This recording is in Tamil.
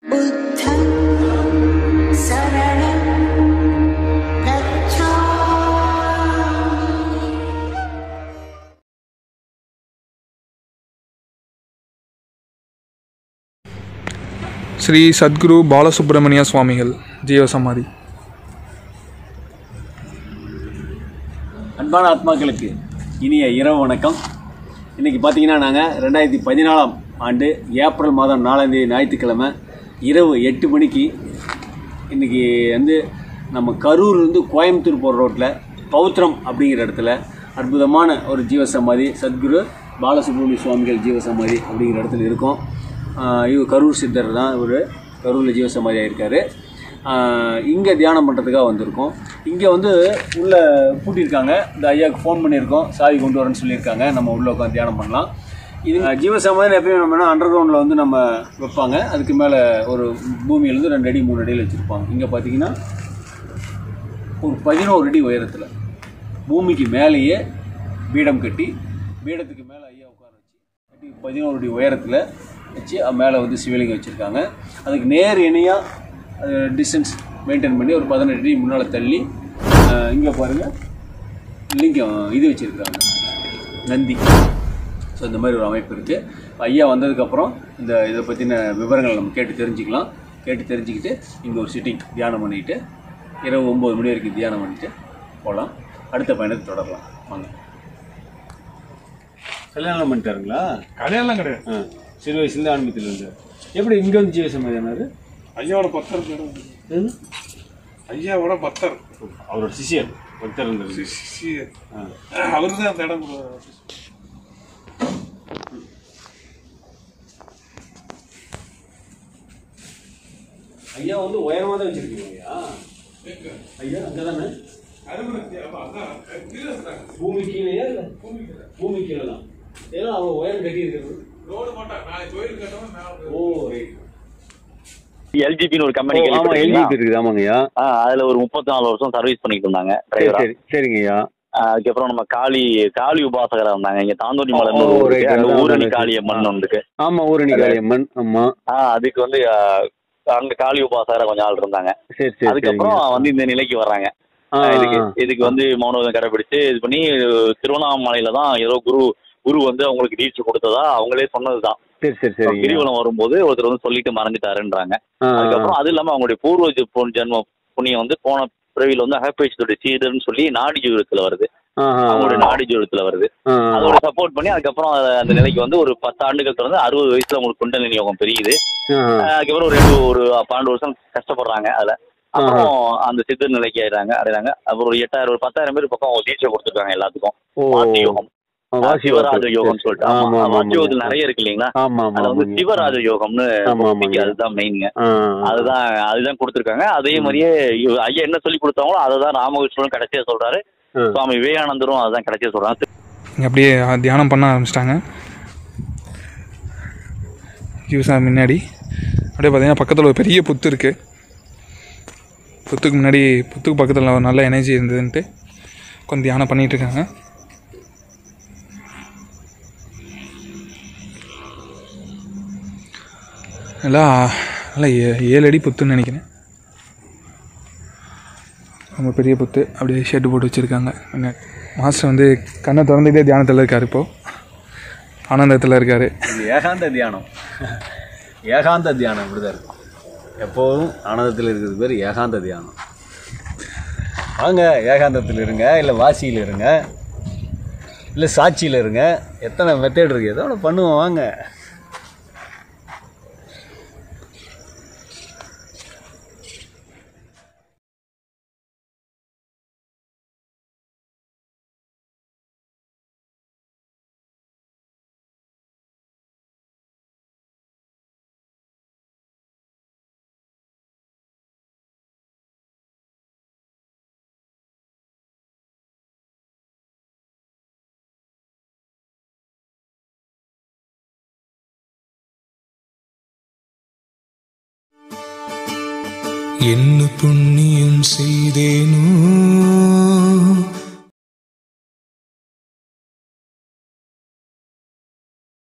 बुद्धं शरणं गच्छामि ஸ்ரீ சத்குரு பாலசுப்ரமணிய சுவாமிகள் ஜீவசமாதி அன்பான ஆத்மாக்களுக்கு இனிய இரவு வணக்கம் இன்றைக்கி பார்த்தீங்கன்னா நாங்கள் ரெண்டாயிரத்தி பதினாலாம் ஆண்டு ஏப்ரல் மாதம் நாலாம் தேதி ஞாயிற்றுக்கிழமை இரவு எட்டு மணிக்கு இன்றைக்கி வந்து நம்ம கரூர்லேருந்து கோயம்புத்தூர் போகிற ரோட்டில் பௌத்திரம் அப்படிங்கிற இடத்துல அற்புதமான ஒரு ஜீவசமாதி சத்குரு பாலசுப்ரமணிய சுவாமிகள் ஜீவசமாதி அப்படிங்கிற இடத்துல இருக்கோம் ஆஹ் இவர் கரூர் சித்தர் தான் இவர் கரூரில் ஜீவசமாதி ஆயிருக்காரு இங்கே தியானம் பண்ணுறதுக்காக வந்திருக்கோம் இங்கே வந்து உள்ளே பூட்டியிருக்காங்க இந்த ஐயாவுக்கு ஃபோன் பண்ணியிருக்கோம் சாவி கொண்டு வரேன்னு சொல்லியிருக்காங்க நம்ம உள்ளே உட்காந்து தியானம் பண்ணலாம் இது ஜீவசமாதியில் எப்பயும் நம்ம அண்டர் கிரவுண்டில் வந்து நம்ம வைப்பாங்க அதுக்கு மேலே ஒரு பூமியிலேருந்து ரெண்டு அடி மூணு அடியில் வச்சுருப்பாங்க இங்கே பார்த்தீங்கன்னா ஒரு பதினோரு அடி உயரத்தில் பூமிக்கு மேலேயே பீடம் கட்டி பீடத்துக்கு மேலே ஐயா உட்கார வச்சு கட்டி பதினோரு அடி உயரத்தில் வச்சு அது மேலே வந்து சிவலிங்கம் வச்சுருக்காங்க அதுக்கு நேர் இணையாக டிஸ்டன்ஸ் மெயின்டைன் பண்ணி ஒரு பதினெட்டு அடி முன்னால் தள்ளி இங்கே பாருங்கள் லிங்கம் இது வச்சுருக்காங்க நந்தி ஸோ இந்த மாதிரி ஒரு அமைப்பு இருக்குது ஐயா வந்ததுக்கப்புறம் இந்த இதை பற்றின விவரங்கள் நம்ம கேட்டு தெரிஞ்சுக்கலாம் கேட்டு தெரிஞ்சுக்கிட்டு இங்கே ஒரு சிட்டிங் தியானம் பண்ணிக்கிட்டு இரவு ஒம்பது மணி வரைக்கும் தியானம் பண்ணிட்டு போகலாம் அடுத்த பயணத்தை தொடரலாம் வாங்க கல்யாணம் பண்ணிட்டாருங்களா கல்யாணம் கிடையாது ஆ சிறு வயசுலேருந்து ஆன்மீகத்தில் இருந்தார் எப்படி இங்கே வந்து ஜீவசமாதியானாரு ஐயாவோட பக்தர் மேடம் ஐயாவோட பக்தர் அவரோட சிஷியர் பக்தர் இருந்தார் அவரு தான் அந்த இடம் கொடு- ஐயா வந்து உயரமாக தான் வச்சுருக்கீங்க ஐயா அங்கே தானே பூமி கீழேயா இல்லை பூமி கீழே தான் ஏன்னா அவங்க உயரம் கட்டி இருக்கிறது ரோடு மாட்டா நாளைக்கு கோயில் கட்டணும் மேல ஓ ரைட் எல்ஜிபின்னு ஒரு கம்பெனி ஆமா கேள்விப்பட்டிருக்கீங்களா? எல்ஜிபி இருக்குது ஆமாங்கய்யா ஆ, அதுல ஒரு முப்பத்தி நாலு வருஷம் சர்வீஸ் பண்ணிட்டு இருந்தாங்க சரி டிரைவரா சரி சரிங்கய்யா அதுக்கப்புறம் நம்ம காளி காளி உபாசகரா இருந்தாங்க இங்க தாந்தோணி ஓ, மலைன்னு ஒரு ஓ, ஊர் right, இருக்கு. அங்க அதான் ஊரணி அதான் காளி சரி. அம்மன் ஒன்று இருக்கு ஆமா ஊரணி காளியம்மன் ஆமா ஆ, அதுக்கு வந்து ஆ, அங்க காளி உபாசகரா கொஞ்சம் ஆள் இருந்தாங்க சரி சரி அதுக்கப்புறம் சரிங்க. வந்து இந்த நிலைக்கு வர்றாங்க ஆ, ஆ, இதுக்கு ஆ. இதுக்கு வந்து மௌனவதம் கடைபிடிச்சு இது பண்ணி திருவண்ணாமலையில தான் ஏதோ குரு குரு வந்து அவங்களுக்கு டீச்சு கொடுத்ததா அவங்களே சொன்னதுதான் சரி சரி சரிங்க கிரிவலம் வரும்போது ஒருத்தர் வந்து சொல்லிட்டு மறைஞ்சிட்டாருன்றாங்க ஆ, அதுக்கப்புறம் அது இல்லாம அவங்களுடைய பூர்வ ஜெ- பொன் ஜென்ம புண்ணியம் வந்து போன பிறவியில் வந்து அகப்பேச்சத்துடைய சீடர்னு சொல்லி நாடி ஜீவத்துல வருது ஆ, ஆ, அவங்களுடைய நாடி ஜீவத்துல வருது ஆ, அதோட சப்போர்ட் பண்ணி அதுக்கப்புறம் அத- அந்த நிலைக்கு வந்து ஒரு பத்து ஆண்டுகள் தொடர்ந்து அறுபது வயசுல உங்களுக்கு குண்டலினி யோகம் பெரியுது ஆ, ஆ. அஹ் அதுக்கப்புறம் ஒரு ரெண்டு ஒரு பன்னெண்டு வருஷம் கஷ்டப்படுறாங்க அதுல அப்புறம் அந்த சித்தர் நிலைக்கு ஆயிடுறாங்க அடைறாங்க அப்புறம் ஒரு எட்டாயிரம் ஒரு பத்தாயிரம் பேர் பக்கம் அவங்க தீட்சை கொடுத்துருக்காங்க எல்லாத்துக்கும் ஓ வாசி யோகம் ஆ, வாசி சிவராஜ வாசி. யோகம்னு சொல்லிட்டு ஆமா, ஆமா ஆமா, வாசி யோகத்துல ஆமா. நிறைய இருக்கு இல்லைங்களா ஆமா ஆமா அது வந்து ஆமாங்க. சிவராஜ யோகம்னு ஆமா, ஆமாங்க. ஒப்பிக்கு அதுதான் மெயின்ங்க ஆ, ஆ. அதுதான் அதுதான் கொடுத்துருக்காங்க அதே மாதிரியே இவ- ஐயா என்ன சொல்லி கொடுத்தாங்களோ அதை தான் ராமகிருஷ்ணனும் கடைசியா சொல்றாரு ஆ. சுவாமி விவேகானந்தரும் அதுதான் கடைசியா சொல்றாங்க இங்கே அப்படியே தியானம் பண்ண ஆரம்பிச்சிட்டாங்க ஜீவசா முன்னாடி அப்படியே பார்த்தீங்கன்னா பக்கத்தில் ஒரு பெரிய புத்து இருக்குது புத்துக்கு முன்னாடி புத்துக்கு பக்கத்தில் ஒரு நல்ல எனர்ஜி இருந்ததுன்ட்டு கொஞ்சம் தியானம் பண்ணிட்டு இருக்காங்க நல்லா நல்லா ஏ- ஏழு அடி புத்துன்னு நினைக்கிறேன் ரொம்ப பெரிய புத்து அப்படியே ஷெட்டு போட்டு வச்சுருக்காங்க மாஸ்டர் வந்து கண்ணை திறந்துட்டே தியானத்தில் இருக்கார் இப்போது ஆனந்தத்தில் இருக்கார் இது ஏகாந்த தியானம் ஏகாந்த தியானம் இப்படிதான் இருக்கும் எப்போதும் ஆனந்தத்தில் இருக்கிறது பேர் ஏகாந்த தியானம் வாங்க ஏகாந்தத்தில் இருங்க இல்லை வாசியில் இருங்க இல்லை சாட்சியில் இருங்க எத்தனை மெத்தேட் இருக்குது எதோ ஒன்று பண்ணுவோம் வாங்க என்ன புண்ணியம் செய்தேனோ